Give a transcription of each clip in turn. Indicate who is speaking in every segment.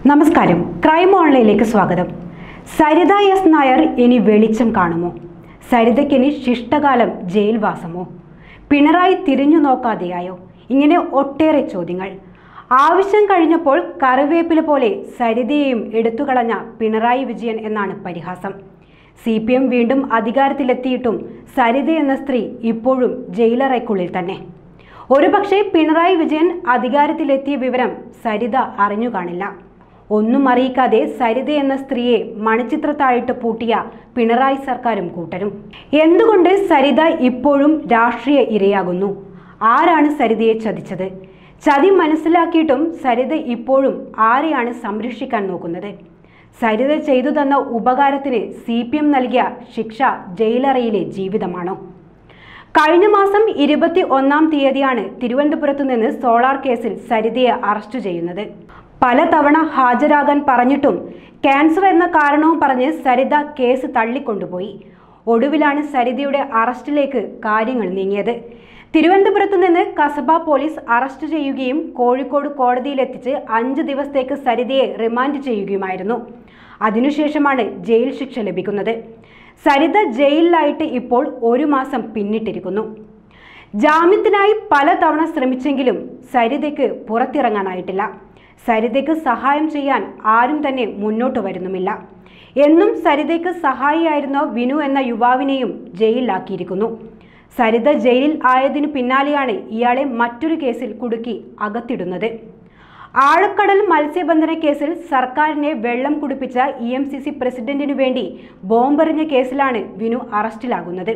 Speaker 1: നമസ്കാരം ക്രൈം ഓൺലൈനിലേക്ക് സ്വാഗതം സരിത എസ് നായർ ഇനി വെളിച്ചം കാണുമോ സരിതയ്ക്കിനി ശിഷ്ടകാലം ജയിൽവാസമോ പിണറായി തിരിഞ്ഞു നോക്കാതെയായോ ഇങ്ങനെ ഒട്ടേറെ ചോദ്യങ്ങൾ ആവശ്യം കഴിഞ്ഞപ്പോൾ കറിവേപ്പില പോലെ സരിതയെയും എടുത്തുകളഞ്ഞ പിണറായി വിജയൻ എന്നാണ് പരിഹാസം സി പി എം വീണ്ടും അധികാരത്തിലെത്തിയിട്ടും സരിത എന്ന സ്ത്രീ ഇപ്പോഴും ജയിലറയ്ക്കുള്ളിൽ തന്നെ ഒരുപക്ഷെ പിണറായി വിജയൻ അധികാരത്തിലെത്തിയ വിവരം സരിത അറിഞ്ഞു കാണില്ല ഒന്നും അറിയിക്കാതെ സരിത എന്ന സ്ത്രീയെ മണിച്ചിത്രത്താഴിട്ട് പൂട്ടിയ പിണറായി സർക്കാരും കൂട്ടരും എന്തുകൊണ്ട് സരിത ഇപ്പോഴും രാഷ്ട്രീയ ഇരയാകുന്നു ആരാണ് സരിതയെ ചതിച്ചത് ചതി മനസ്സിലാക്കിയിട്ടും സരിത ഇപ്പോഴും ആരെയാണ് സംരക്ഷിക്കാൻ നോക്കുന്നത് സരിത ചെയ്തു തന്ന ഉപകാരത്തിന് സി പി എം നൽകിയ ശിക്ഷ ജയിലറയിലെ ജീവിതമാണോ കഴിഞ്ഞ മാസം ഇരുപത്തി ഒന്നാം തീയതിയാണ് തിരുവനന്തപുരത്തു നിന്ന് സോളാർ കേസിൽ സരിതയെ അറസ്റ്റ് ചെയ്യുന്നത് പലതവണ ഹാജരാകാൻ പറഞ്ഞിട്ടും ക്യാൻസർ എന്ന കാരണവും പറഞ്ഞ് സരിത കേസ് തള്ളിക്കൊണ്ടുപോയി ഒടുവിലാണ് സരിതയുടെ അറസ്റ്റിലേക്ക് കാര്യങ്ങൾ നീങ്ങിയത് തിരുവനന്തപുരത്ത് നിന്ന് കസബ പോലീസ് അറസ്റ്റ് ചെയ്യുകയും കോഴിക്കോട് കോടതിയിലെത്തിച്ച് അഞ്ച് ദിവസത്തേക്ക് സരിതയെ റിമാൻഡ് ചെയ്യുകയുമായിരുന്നു അതിനുശേഷമാണ് ജയിൽ ശിക്ഷ ലഭിക്കുന്നത് സരിത ജയിലിലായിട്ട് ഇപ്പോൾ ഒരു മാസം പിന്നിട്ടിരിക്കുന്നു ജാമ്യത്തിനായി പലതവണ ശ്രമിച്ചെങ്കിലും സരിതയ്ക്ക് പുറത്തിറങ്ങാനായിട്ടില്ല സരിതയ്ക്ക് സഹായം ചെയ്യാൻ ആരും തന്നെ മുന്നോട്ട് വരുന്നുമില്ല എന്നും സരിതയ്ക്ക് സഹായിയായിരുന്ന വിനു എന്ന യുവാവിനെയും ജയിലിലാക്കിയിരിക്കുന്നു സരിത ജയിലിൽ ആയതിനു പിന്നാലെയാണ് ഇയാളെ മറ്റൊരു കേസിൽ കുടുക്കി അകത്തിടുന്നത് ആഴക്കടൽ മത്സ്യബന്ധന കേസിൽ സർക്കാരിനെ വെള്ളം കുടിപ്പിച്ച ഇ എം സി സി പ്രസിഡന്റിനു വേണ്ടി ബോംബെറിഞ്ഞ കേസിലാണ് വിനു അറസ്റ്റിലാകുന്നത്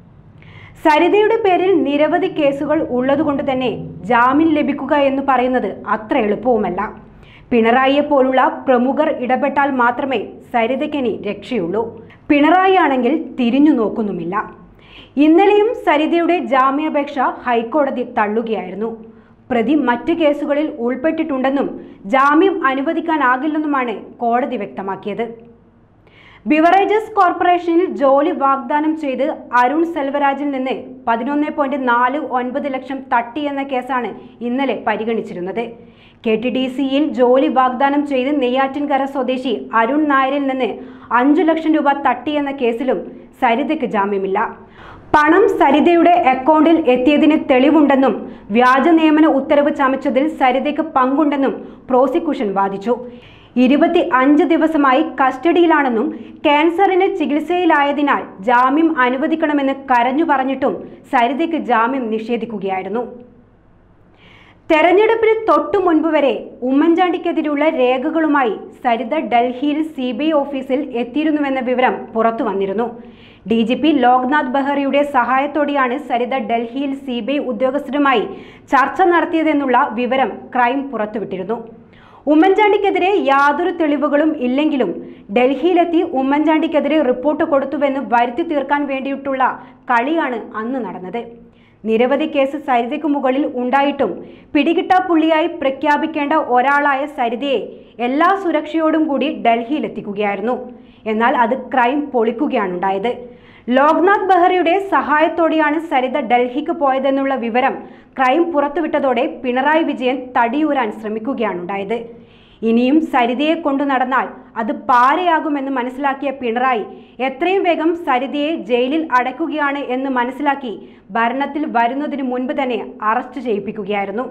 Speaker 1: സരിതയുടെ പേരിൽ നിരവധി കേസുകൾ ഉള്ളതുകൊണ്ട് തന്നെ ജാമ്യം ലഭിക്കുക എന്ന് പറയുന്നത് അത്ര എളുപ്പവുമല്ല പിണറായിയെ പോലുള്ള പ്രമുഖർ ഇടപെട്ടാൽ മാത്രമേ സരിതയ്ക്കിനി രക്ഷയുള്ളൂ പിണറായി ആണെങ്കിൽ തിരിഞ്ഞു നോക്കുന്നുമില്ല ഇന്നലെയും സരിതയുടെ ജാമ്യാപേക്ഷ ഹൈക്കോടതി തള്ളുകയായിരുന്നു പ്രതി മറ്റ് കേസുകളിൽ ഉൾപ്പെട്ടിട്ടുണ്ടെന്നും ജാമ്യം അനുവദിക്കാനാകില്ലെന്നുമാണ് കോടതി വ്യക്തമാക്കിയത് ബിവറേജസ് കോർപ്പറേഷനിൽ ജോലി വാഗ്ദാനം ചെയ്ത് അരുൺ സെൽവരാജിൽ നിന്ന് പതിനൊന്ന് പോയിന്റ് നാല് ഒൻപത് ലക്ഷം തട്ടി എന്ന കേസാണ് ഇന്നലെ പരിഗണിച്ചിരുന്നത് കെ ടി ഡി സിയിൽ ജോലി വാഗ്ദാനം ചെയ്ത് നെയ്യാറ്റിൻകര സ്വദേശി അരുൺ നായരിൽ നിന്ന് അഞ്ചു ലക്ഷം രൂപ തട്ടി എന്ന കേസിലും സരിതയ്ക്ക് ജാമ്യമില്ല പണം സരിതയുടെ അക്കൗണ്ടിൽ എത്തിയതിന് തെളിവുണ്ടെന്നും വ്യാജ നിയമന ഉത്തരവ് ചമച്ചതിൽ സരിതയ്ക്ക് പങ്കുണ്ടെന്നും പ്രോസിക്യൂഷൻ വാദിച്ചു ഇരുപത്തി അഞ്ച് ദിവസമായി കസ്റ്റഡിയിലാണെന്നും ക്യാൻസറിന് ചികിത്സയിലായതിനാൽ ജാമ്യം അനുവദിക്കണമെന്ന് കരഞ്ഞു പറഞ്ഞിട്ടും സരിതയ്ക്ക് ജാമ്യം നിഷേധിക്കുകയായിരുന്നു തെരഞ്ഞെടുപ്പിന് തൊട്ടു മുൻപ് വരെ ഉമ്മൻചാണ്ടിക്കെതിരെയുള്ള രേഖകളുമായി സരിത ഡൽഹിയിൽ സി ബി ഐ ഓഫീസിൽ എത്തിയിരുന്നുവെന്ന വിവരം പുറത്തു വന്നിരുന്നു ഡി ജി പി ലോക്നാഥ് ബെഹ്റയുടെ സഹായത്തോടെയാണ് സരിത ഡൽഹിയിൽ സി ബി ഐ ഉദ്യോഗസ്ഥരുമായി ചർച്ച നടത്തിയതെന്നുള്ള വിവരം ക്രൈം പുറത്തുവിട്ടിരുന്നു ഉമ്മൻചാണ്ടിക്കെതിരെ യാതൊരു തെളിവുകളും ഇല്ലെങ്കിലും ഡൽഹിയിലെത്തി ഉമ്മൻചാണ്ടിക്കെതിരെ റിപ്പോർട്ട് കൊടുത്തുവെന്ന് വരുത്തി തീർക്കാൻ വേണ്ടിയിട്ടുള്ള കളിയാണ് അന്ന് നടന്നത് നിരവധി കേസ് സരിതയ്ക്ക് മുകളിൽ ഉണ്ടായിട്ടും പിടികിട്ടാപ്പുള്ളിയായി പ്രഖ്യാപിക്കേണ്ട ഒരാളായ സരിതയെ എല്ലാ സുരക്ഷയോടും കൂടി ഡൽഹിയിലെത്തിക്കുകയായിരുന്നു എന്നാൽ അത് ക്രൈം പൊളിക്കുകയാണ് ഉണ്ടായത് ലോക്നാഥ് ബെഹ്റയുടെ സഹായത്തോടെയാണ് സരിത ഡൽഹിക്ക് പോയതെന്നുള്ള വിവരം ക്രൈം പുറത്തുവിട്ടതോടെ പിണറായി വിജയൻ തടിയൂരാൻ ശ്രമിക്കുകയാണുണ്ടായത് ഇനിയും സരിതയെ കൊണ്ടു നടന്നാൽ അത് പാരയാകുമെന്ന് മനസ്സിലാക്കിയ പിണറായി എത്രയും വേഗം സരിതയെ ജയിലിൽ അടയ്ക്കുകയാണ് എന്ന് മനസ്സിലാക്കി ഭരണത്തിൽ വരുന്നതിന് മുൻപ് തന്നെ അറസ്റ്റ് ചെയ്യിപ്പിക്കുകയായിരുന്നു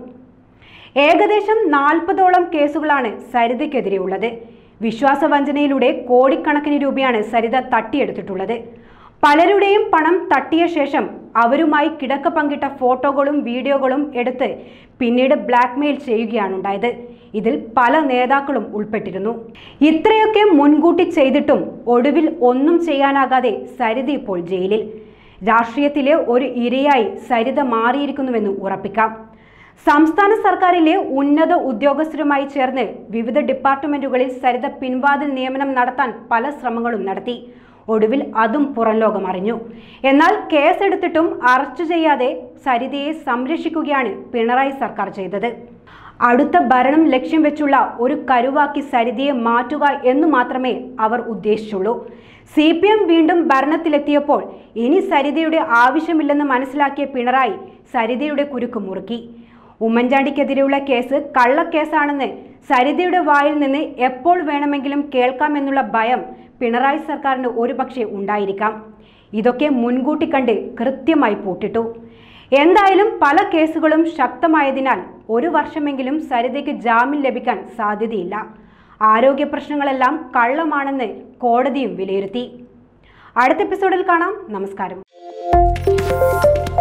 Speaker 1: ഏകദേശം നാൽപ്പതോളം കേസുകളാണ് സരിതയ്ക്കെതിരെയുള്ളത് വിശ്വാസവഞ്ചനയിലൂടെ കോടിക്കണക്കിന് രൂപയാണ് സരിത തട്ടിയെടുത്തിട്ടുള്ളത് പലരുടെയും പണം തട്ടിയ ശേഷം അവരുമായി കിടക്ക പങ്കിട്ട ഫോട്ടോകളും വീഡിയോകളും എടുത്ത് പിന്നീട് ബ്ലാക്ക്മെയിൽ ചെയ്യുകയാണ് ഉണ്ടായത് ഇതിൽ പല നേതാക്കളും ഉൾപ്പെട്ടിരുന്നു ഇത്രയൊക്കെ മുൻകൂട്ടി ചെയ്തിട്ടും ഒടുവിൽ ഒന്നും ചെയ്യാനാകാതെ സരിത ഇപ്പോൾ ജയിലിൽ രാഷ്ട്രീയത്തിലെ ഒരു ഇരയായി സരിത മാറിയിരിക്കുന്നുവെന്ന് ഉറപ്പിക്കാം സംസ്ഥാന സർക്കാരിലെ ഉന്നത ഉദ്യോഗസ്ഥരുമായി ചേർന്ന് വിവിധ ഡിപ്പാർട്ട്മെന്റുകളിൽ സരിത പിൻവാതിൽ നിയമനം നടത്താൻ പല ശ്രമങ്ങളും നടത്തി ഒടുവിൽ അതും പുറം ലോകം അറിഞ്ഞു എന്നാൽ കേസെടുത്തിട്ടും അറസ്റ്റ് ചെയ്യാതെ സരിതയെ സംരക്ഷിക്കുകയാണ് പിണറായി സർക്കാർ ചെയ്തത് അടുത്ത ഭരണം ലക്ഷ്യം വെച്ചുള്ള ഒരു കരുവാക്കി സരിതയെ മാറ്റുക എന്നു മാത്രമേ അവർ ഉദ്ദേശിച്ചുള്ളൂ സി പി എം വീണ്ടും ഭരണത്തിലെത്തിയപ്പോൾ ഇനി സരിതയുടെ ആവശ്യമില്ലെന്ന് മനസ്സിലാക്കിയ പിണറായി സരിതയുടെ കുരുക്ക് മുറുക്കി ഉമ്മൻചാണ്ടിക്കെതിരെയുള്ള കേസ് കള്ളക്കേസാണെന്ന് സരിതയുടെ വായിൽ നിന്ന് എപ്പോൾ വേണമെങ്കിലും കേൾക്കാമെന്നുള്ള ഭയം പിണറായി സർക്കാരിന് ഒരുപക്ഷെ ഉണ്ടായിരിക്കാം ഇതൊക്കെ മുൻകൂട്ടി കണ്ട് കൃത്യമായി പൂട്ടിട്ടു എന്തായാലും പല കേസുകളും ശക്തമായതിനാൽ ഒരു വർഷമെങ്കിലും സരിതയ്ക്ക് ജാമ്യം ലഭിക്കാൻ സാധ്യതയില്ല ആരോഗ്യ പ്രശ്നങ്ങളെല്ലാം കള്ളമാണെന്ന് കോടതിയും വിലയിരുത്തി അടുത്ത എപ്പിസോഡിൽ കാണാം നമസ്കാരം